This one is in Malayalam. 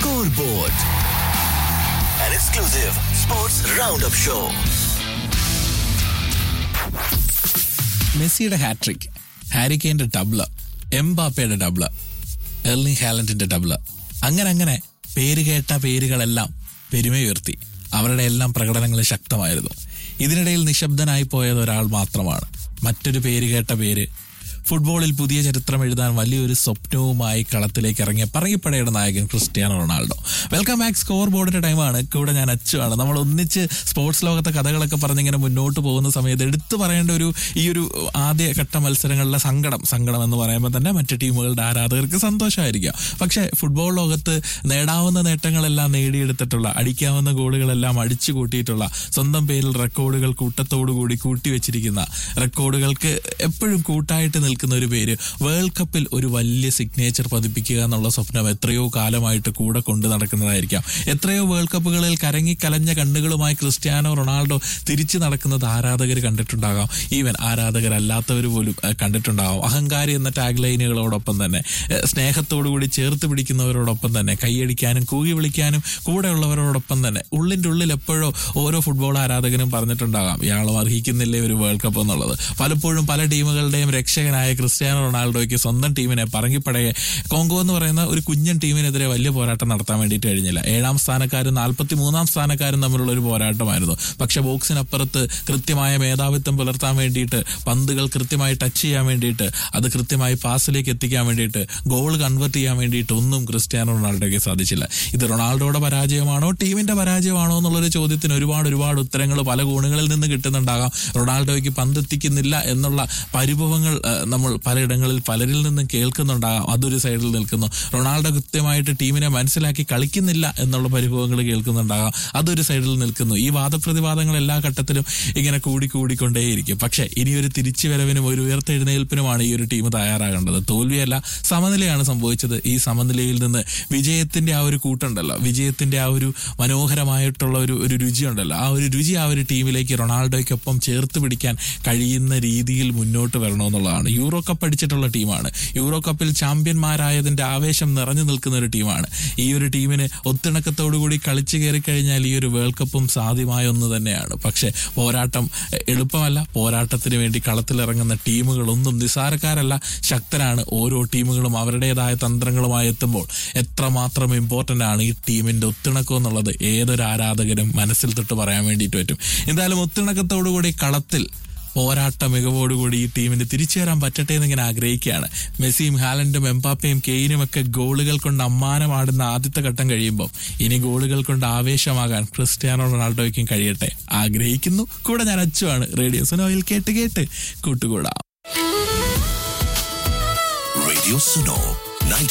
Scoreboard, an exclusive sports roundup show. മെസ്സിയുടെ ഹാട്രിക് ഹാരി കെയിന്റെ ഡബ്ല് എംബാപ്പയുടെ ഡബ്ല് എർലിംഗ് ഹാലൻഡിന്റെ ഡബ്ല് അങ്ങനെ അങ്ങനെ പേര് കേട്ട പേരുകളെല്ലാം പെരുമയുയർത്തി അവരുടെ എല്ലാം പ്രകടനങ്ങൾ ശക്തമായിരുന്നു ഇതിനിടയിൽ നിശബ്ദനായി പോയത് ഒരാൾ മാത്രമാണ് മറ്റൊരു പേര് കേട്ട പേര് ഫുട്ബോളിൽ പുതിയ ചരിത്രം എഴുതാൻ വലിയൊരു സ്വപ്നവുമായി കളത്തിലേക്ക് ഇറങ്ങിയ പറയപ്പെടയുടെ നായകൻ Cristiano Ronaldo welcome back score ബോർഡിന്റെ ടൈമാണ് കൂടെ ഞാൻ അച്ചുവാണ് നമ്മൾ ഒന്നിച്ച് സ്പോർട്സ് ലോകത്തെ കഥകളൊക്കെ പറഞ്ഞിങ്ങനെ മുന്നോട്ട് പോകുന്ന സമയത്ത് എടുത്തു പറയേണ്ട ഒരു ഈ ഒരു ആദ്യ ഘട്ട മത്സരങ്ങളിലെ സങ്കടം സങ്കടം എന്ന് പറയുമ്പോൾ തന്നെ മറ്റ് ടീമുകളുടെ ആരാധകർക്ക് സന്തോഷമായിരിക്കാം പക്ഷേ ഫുട്ബോൾ ലോകത്ത് നേടാവുന്ന നേട്ടങ്ങളെല്ലാം നേടിയെടുത്തിട്ടുള്ള അടിക്കാവുന്ന ഗോളുകളെല്ലാം അടിച്ചു കൂട്ടിയിട്ടുള്ള സ്വന്തം പേരിൽ റെക്കോർഡുകൾ കൂട്ടത്തോടുകൂടി കൂട്ടിവെച്ചിരിക്കുന്ന റെക്കോർഡുകൾക്ക് എപ്പോഴും കൂട്ടായിട്ട് നിൽക്കുന്ന ഒരു പേര് വേൾഡ് കപ്പിൽ ഒരു വലിയ സിഗ്നേച്ചർ പതിപ്പിക്കുക എന്നുള്ള സ്വപ്നം എത്രയോ കാലമായിട്ട് കൂടെ കൊണ്ടു നടക്കുന്നതായിരിക്കാം എത്രയോ വേൾഡ് കപ്പുകളിൽ കരങ്ങി കലഞ്ഞ കണ്ണുകളുമായി ക്രിസ്ത്യാനോ റൊണാൾഡോ തിരിച്ചു നടക്കുന്നത് ആരാധകർ കണ്ടിട്ടുണ്ടാകാം ഈവൻ ആരാധകരല്ലാത്തവർ പോലും ഏഹ്, കണ്ടിട്ടുണ്ടാകാം അഹങ്കാരി എന്ന ടാഗ് ലൈനുകളോടൊപ്പം തന്നെ ഏഹ്, സ്നേഹത്തോടുകൂടി ചേർത്ത് പിടിക്കുന്നവരോടൊപ്പം തന്നെ കൈയടിക്കാനും കൂകി വിളിക്കാനും കൂടെയുള്ളവരോടൊപ്പം തന്നെ ഉള്ളിൻ്റെ ഉള്ളിൽ എപ്പോഴോ ഓരോ ഫുട്ബോൾ ആരാധകനും പറഞ്ഞിട്ടുണ്ടാകാം ഇയാളും അർഹിക്കുന്നില്ലേ ഒരു വേൾഡ് കപ്പ് എന്നുള്ളത് പലപ്പോഴും പല ടീമുകളുടെയും രക്ഷകനായ ക്രിസ്ത്യാനോ റൊണാൾഡോയ്ക്ക് സ്വന്തം ടീമിനെ പറങ്ങിപ്പടയെ കോങ്കോ എന്ന് പറയുന്ന ഒരു കുഞ്ഞൻ ടീമിനെതിരെ വലിയ പോരാട്ടം നടത്താൻ വേണ്ടിയിട്ട് കഴിഞ്ഞില്ല ഏഴാം സ്ഥാനക്കാരും നാൽപ്പത്തി മൂന്നാം സ്ഥാനക്കാരും തമ്മിലുള്ള ഒരു പോരാട്ടമായിരുന്നു പക്ഷെ ബോക്സിനപ്പുറത്ത് കൃത്യമായ മേധാവിത്വം പുലർത്താൻ വേണ്ടിയിട്ട് പന്തുകൾ കൃത്യമായി ടച്ച് ചെയ്യാൻ വേണ്ടിയിട്ട് അത് കൃത്യമായി പാസിലേക്ക് എത്തിക്കാൻ വേണ്ടിയിട്ട് ഗോൾ കൺവേർട്ട് ചെയ്യാൻ വേണ്ടിയിട്ട് ഒന്നും ക്രിസ്ത്യാനോ റൊണാൾഡോയ്ക്ക് സാധിച്ചില്ല ഇത് റൊണാൾഡോയുടെ പരാജയമാണോ ടീമിന്റെ പരാജയമാണോ എന്നുള്ളൊരു ചോദ്യത്തിന് ഒരുപാട് ഒരുപാട് ഉത്തരങ്ങൾ പല കോണുകളിൽ നിന്ന് കിട്ടുന്നുണ്ടാകാം റൊണാൾഡോയ്ക്ക് പന്തെത്തിക്കുന്നില്ല എന്നുള്ള പരിഭവങ്ങൾ ആ, നമ്മൾ പലയിടങ്ങളിൽ പലരിൽ നിന്നും കേൾക്കുന്നുണ്ടാകാം അതൊരു സൈഡിൽ നിൽക്കുന്നു റൊണാൾഡോ കൃത്യമായിട്ട് ടീമിനെ മനസ്സിലാക്കി കളിക്കുന്നില്ല എന്നുള്ള പരിഭവങ്ങൾ കേൾക്കുന്നുണ്ടാകാം അതൊരു സൈഡിൽ നിൽക്കുന്നു ഈ വാദപ്രതിവാദങ്ങൾ എല്ലാ ഘട്ടത്തിലും ഇങ്ങനെ കൂടി കൂടിക്കൊണ്ടേയിരിക്കും പക്ഷേ ഇനി ഒരു തിരിച്ചുവരവിനും ഒരു ഉയർത്തെഴുന്നേൽപ്പിനുമാണ് ഈ ഒരു ടീം തയ്യാറാകേണ്ടത് തോൽവിയല്ല സമനിലയാണ് സംഭവിച്ചത് ഈ സമനിലയിൽ നിന്ന് വിജയത്തിന്റെ ആ ഒരു കൂട്ടുണ്ടല്ലോ വിജയത്തിന്റെ ആ ഒരു മനോഹരമായിട്ടുള്ള ഒരു ഒരു രുചിയുണ്ടല്ലോ ആ ഒരു രുചി ആ ഒരു ടീമിലേക്ക് റൊണാൾഡോയ്ക്കൊപ്പം ചേർത്ത് പിടിക്കാൻ കഴിയുന്ന രീതിയിൽ മുന്നോട്ട് വരണമെന്നുള്ളതാണ് യൂറോ കപ്പ് അടിച്ചിട്ടുള്ള ടീമാണ് യൂറോ കപ്പിൽ ചാമ്പ്യന്മാരായതിന്റെ ആവേശം നിറഞ്ഞു നിൽക്കുന്ന ഒരു ടീമാണ് ഈ ഒരു ടീമിന് ഒത്തിണക്കത്തോടുകൂടി കളിച്ചു കയറി കഴിഞ്ഞാൽ ഈ ഒരു വേൾഡ് കപ്പും സാധ്യമായ ഒന്ന് തന്നെയാണ് പക്ഷേ പോരാട്ടം എ, എളുപ്പമല്ല പോരാട്ടത്തിന് വേണ്ടി കളത്തിലിറങ്ങുന്ന ടീമുകളൊന്നും നിസാരക്കാരല്ല ശക്തരാണ് ഓരോ ടീമുകളും അവരുടേതായ തന്ത്രങ്ങളുമായി എത്തുമ്പോൾ എത്രമാത്രം ഇമ്പോർട്ടന്റ് ആണ് ഈ ടീമിന്റെ ഒത്തിണക്കം എന്നുള്ളത് ഏതൊരു ആരാധകരും മനസ്സിൽ തൊട്ട് പറയാൻ വേണ്ടിയിട്ട് പറ്റും എന്തായാലും ഒത്തിണക്കത്തോടുകൂടി കളത്തിൽ പോരാട്ട മികവോടുകൂടി ഈ ടീമിന് തിരിച്ചു വരാൻ പറ്റട്ടെ എന്ന് ഇങ്ങനെ ആഗ്രഹിക്കുകയാണ് മെസ്സിയും ഹാലൻഡും എംപാപ്പയും കെയിനും ഒക്കെ ഗോളുകൾ കൊണ്ട് അമ്മാനമാടുന്ന ആദ്യത്തെ ഘട്ടം കഴിയുമ്പോൾ ഇനി ഗോളുകൾ കൊണ്ട് ആവേശമാകാൻ ക്രിസ്ത്യാനോ റൊണാൾഡോയ്ക്കും കഴിയട്ടെ ആഗ്രഹിക്കുന്നു കൂടെ ഞാൻ അച്ചുവാണ് റേഡിയോ സുനോയിൽ കേട്ട് കേട്ട് കൂട്ടുകൂടാം Radio Suno